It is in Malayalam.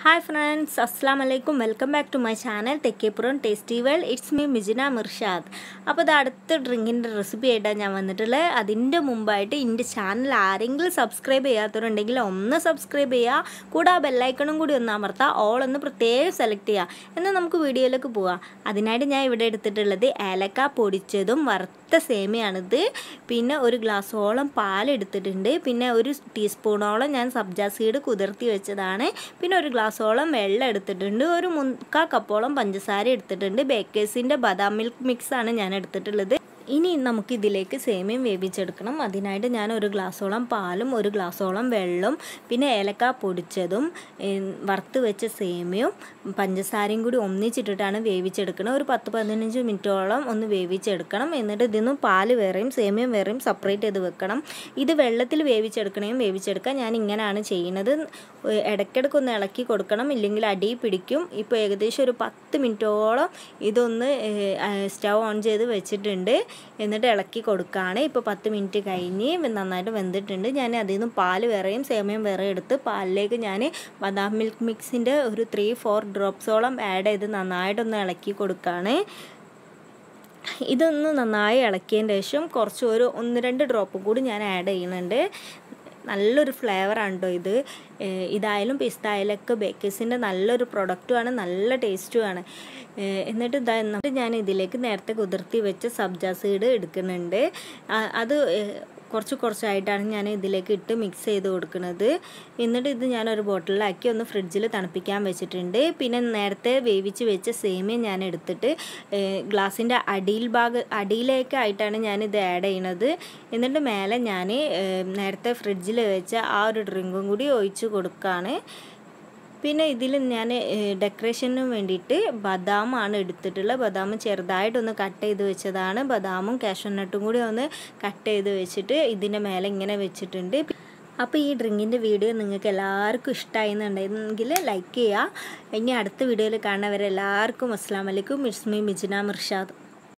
ഹായ് ഫ്രണ്ട്സ് അസ്സാം വലൈക്കും welcome back to my channel Thekkeppuram tasty world it's me Mijina Mirshad അപ്പോൾ ഇത് അടുത്ത ഡ്രിങ്കിൻ്റെ റെസിപ്പി ആയിട്ടാണ് ഞാൻ വന്നിട്ടുള്ളത് അതിൻ്റെ മുമ്പായിട്ട് എൻ്റെ ചാനൽ ആരെങ്കിലും സബ്സ്ക്രൈബ് ചെയ്യാത്തവരുണ്ടെങ്കിൽ ഒന്ന് സബ്സ്ക്രൈബ് ചെയ്യുക കൂടെ ആ ബെല്ലൈക്കണും കൂടി ഒന്ന് അമർത്താം ഓൾ ഒന്ന് പ്രത്യേകം സെലക്ട് ചെയ്യുക എന്നാൽ നമുക്ക് വീഡിയോയിലേക്ക് പോവാം അതിനായിട്ട് ഞാൻ ഇവിടെ എടുത്തിട്ടുള്ളത് ഏലക്ക പൊടിച്ചതും വറുത്ത സേമിയാണിത് പിന്നെ ഒരു ഗ്ലാസ്സോളം പാലെടുത്തിട്ടുണ്ട് പിന്നെ ഒരു ടീസ്പൂണോളം ഞാൻ സബ്ജാ സീഡ് കുതിർത്തി വെച്ചതാണ് പിന്നെ ഒരു ഗ്ലാസ്സോളം വെള്ളം എടുത്തിട്ടുണ്ട് ഒരു മുക്കാ കപ്പോളം പഞ്ചസാര എടുത്തിട്ടുണ്ട് ബേക്കേഴ്സിൻ്റെ ബദാം മിൽക്ക് മിക്സാണ് ഞാൻ എടുത്തിട്ടുള്ളത് ഇനി നമുക്ക് ഇതിലേക്ക് സേമിയം വേവിച്ചെടുക്കണം അതിനായിട്ട് ഞാൻ ഒരു ഗ്ലാസ്സോളം പാലും ഒരു ഗ്ലാസ്സോളം വെള്ളവും പിന്നെ ഏലക്ക പൊടിച്ചതും വറുത്ത് വെച്ച സേമിയവും പഞ്ചസാരയും കൂടി ഒന്നിച്ചിട്ടിട്ടാണ് വേവിച്ചെടുക്കണം ഒരു പത്ത് പതിനഞ്ച് മിനിറ്റോളം ഒന്ന് വേവിച്ചെടുക്കണം എന്നിട്ട് ഇതിന്ന് പാല് വേറെയും സേമിയം വേറെയും സെപ്പറേറ്റ് ചെയ്ത് വെക്കണം ഇത് വെള്ളത്തിൽ വേവിച്ചെടുക്കണമെങ്കിൽ വേവിച്ചെടുക്കാം ഞാൻ ഇങ്ങനെയാണ് ചെയ്യുന്നത് ഇടയ്ക്കിടയ്ക്ക് ഒന്ന് ഇളക്കി കൊടുക്കണം ഇല്ലെങ്കിൽ അടി പിടിക്കും ഇപ്പോൾ ഏകദേശം ഒരു പത്ത് മിനിറ്റോളം ഇതൊന്ന് സ്റ്റവ് ഓൺ ചെയ്ത് വെച്ചിട്ടുണ്ട് എന്നിട്ട് ഇളക്കി കൊടുക്കുകയാണ് ഇപ്പോൾ പത്ത് മിനിറ്റ് കഴിഞ്ഞ് നന്നായിട്ട് വെന്തിട്ടുണ്ട് ഞാൻ അതിൽ നിന്ന് പാല് വേറെയും സേമിയം വേറെ എടുത്ത് പാലിലേക്ക് ഞാൻ ബദാം മിൽക്ക് മിക്സിൻ്റെ ഒരു ത്രീ ഫോർ ഡ്രോപ്സോളം ആഡ് ചെയ്ത് നന്നായിട്ടൊന്ന് ഇളക്കി കൊടുക്കുകയാണ് ഇതൊന്ന് നന്നായി ഇളക്കിയതിന് ശേഷം കുറച്ച് ഒരു ഒന്ന് രണ്ട് ഡ്രോപ്പും കൂടി ഞാൻ ആഡ് ചെയ്യുന്നുണ്ട് നല്ലൊരു ഫ്ലേവറാണ് കേട്ടോ ഇത് ഇതായാലും പിസ്തായാലൊക്കെ ബേക്കേഴ്സിൻ്റെ നല്ലൊരു പ്രൊഡക്റ്റുമാണ് നല്ല ടേസ്റ്റുമാണ് എന്നിട്ട് ഇതാ എന്നിട്ട് ഞാൻ ഇതിലേക്ക് നേരത്തെ കുതിർത്തി വെച്ച സബ്ജാ സീഡ് എടുക്കുന്നുണ്ട് അത് കുറച്ച് കുറച്ചായിട്ടാണ് ഞാൻ ഇതിലേക്ക് ഇട്ട് മിക്സ് ചെയ്ത് കൊടുക്കുന്നത് എന്നിട്ട് ഇത് ഞാൻ ഒരു ബോട്ടിലാക്കി ഒന്ന് ഫ്രിഡ്ജിൽ തണുപ്പിക്കാൻ വെച്ചിട്ടുണ്ട് പിന്നെ നേരത്തെ വേവിച്ച് വെച്ച സേമിയ ഞാൻ എടുത്തിട്ട് ഗ്ലാസിൻ്റെ അടിയിൽ ഭാഗ അടിയിലേക്കായിട്ടാണ് ഞാൻ ഇത് ആഡ് ചെയ്യണത് എന്നിട്ട് മേലെ ഞാൻ നേരത്തെ ഫ്രിഡ്ജിൽ വെച്ച ആ ഒരു ഡ്രിങ്കും കൂടി ഒഴിച്ച് കൊടുക്കുകയാണ് പിന്നെ ഇതിൽ ഞാൻ ഡെക്കറേഷന് വേണ്ടിയിട്ട് ബദാമാണ് എടുത്തിട്ടുള്ളത് ബദാം ചെറുതായിട്ടൊന്ന് കട്ട് ചെയ്ത് വെച്ചതാണ് ബദാമും കാഷ്യൂനട്ടും കൂടി ഒന്ന് കട്ട് ചെയ്ത് വെച്ചിട്ട് ഇതിൻ്റെ മേലെ ഇങ്ങനെ വെച്ചിട്ടുണ്ട് അപ്പോൾ ഈ ഡ്രിങ്കിൻ്റെ വീഡിയോ നിങ്ങൾക്ക് എല്ലാവർക്കും ഇഷ്ടമായി എന്നുണ്ടെങ്കിൽ ലൈക്ക് ചെയ്യുക ഇനി അടുത്ത വീഡിയോയിൽ കാണുന്നവരെല്ലാവർക്കും അസ്സാം വലൈക്കും ഇറ്റ്സ് മീ മിജിന മിർഷാദ്